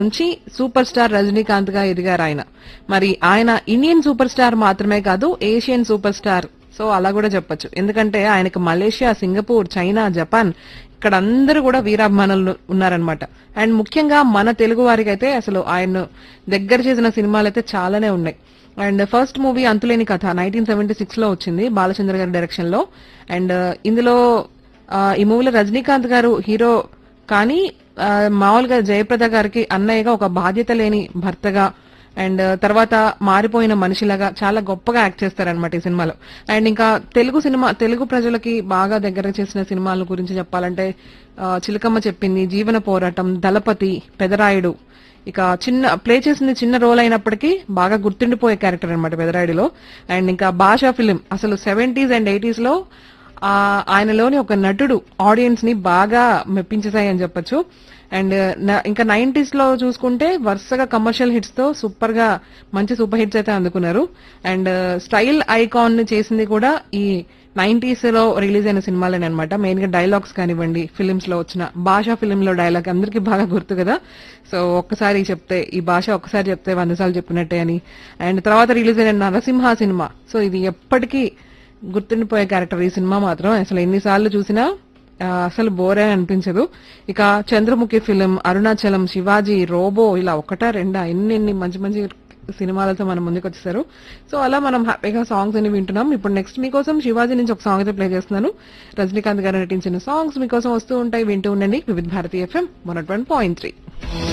నుంచి super star Rajinikanth గా ఎదిగారు ఆయన మరి ఆయన ఇండియన్ సూపర్ స్టార్ మాత్రమే కాదు ఏషియన్ సూపర్ స్టార్ సో అలా కూడా చెప్పొచ్చు ఎందుకంటే ఆయనకు మలేషియా సింగపూర్ చైనా జపాన్ ఇక్కడ అందరూ కూడా వీరాభిమానులు ఉన్నారనమాట అండ్ ముఖ్యంగా మన తెలుగు వారికి అయితే అసలు ఆయన దగ్గర చేసిన సినిమాలు అయితే చాలానే ఉన్నాయి అండ్ ఫస్ట్ మూవీ అంతులేని కథ నైన్టీన్ సెవెంటీ సిక్స్ లో వచ్చింది బాలచంద్ర గారి డైరెక్షన్ లో అండ్ ఇందులో ఆ, ఈ మూవీలో రజనీకాంత్ గారు హీరో కానీ ఆ, మామూలుగా జయప్రద గారికి అన్నయ్యగా ఒక బాధ్యత లేని భర్తగా అండ్ తర్వాత మారిపోయిన మనిషిలాగా చాలా గొప్పగా యాక్ట్ చేస్తారనమాట ఈ సినిమాలో అండ్ ఇంకా తెలుగు సినిమా తెలుగు ప్రజలకి బాగా దగ్గర చేసిన సినిమాల గురించి చెప్పాలంటే ఆ, చిలకమ్మ చెప్పింది జీవన పోరాటం దళపతి పెదరాయుడు ఇక చిన్న ప్లే చేసింది చిన్న రోల్ అయినప్పటికీ బాగా గుర్తుండిపోయే క్యారెక్టర్ అనమాట పెదరాయుడులో అండ్ ఇంకా భాషా ఫిలిం అసలు సెవెంటీస్ అండ్ ఎయిటీస్ లో ఆ ఆయనలోని ఒక నటుడు ఆడియన్స్ ని బాగా మెప్పించేశాయి అని చెప్పొచ్చు అండ్ న- ఇంకా నైన్టీస్ లో చూసుకుంటే వరుసగా కమర్షియల్ హిట్స్ తో సూపర్ గా మంచి సూపర్ హిట్స్ అయితే అందుకున్నారు అండ్ స్టైల్ ఐకాన్ ని చేసింది కూడా ఈ నైన్టీస్ లో రిలీజ్ అయిన సినిమాలేనే అనమాట మెయిన్ గా డైలాగ్స్ కానివ్వండి ఫిలిమ్స్ లో వచ్చిన భాషా ఫిలిం లో డైలాగ్ అందరికీ బాగా గుర్తు కదా సో ఒక్కసారి చెప్తే ఈ భాష ఒక్కసారి చెప్తే వంద సార్లు చెప్పినట్టే అని అండ్ తర్వాత రిలీజ్ అయిన నరసింహ సినిమా సో ఇది ఎప్పటికీ గుర్తుండిపోయే క్యారెక్టర్ ఈ సినిమా మాత్రం అసలు ఎన్నిసార్లు చూసినా ఆ, అసలు బోరే అనిపించదు ఇక చంద్రముఖి ఫిలిం అరుణాచలం శివాజీ రోబో ఇలా ఒకటా రెండా ఎన్ని ఎన్ని మంచి మంచి సినిమాలతో మనం ముందుకు వచ్చేసారు సో అలా మనం హ్యాపీగా సాంగ్స్ అని వింటున్నాం ఇప్పుడు నెక్స్ట్ మీకోసం శివాజీ నుంచి ఒక సాంగ్ అయితే ప్లే చేస్తున్నాను రజనీకాంత్ గారు నటించిన సాంగ్స్ మీకోసం వస్తూ ఉంటాయి వింటూ ఉండండి Vividh Bharati FM one point three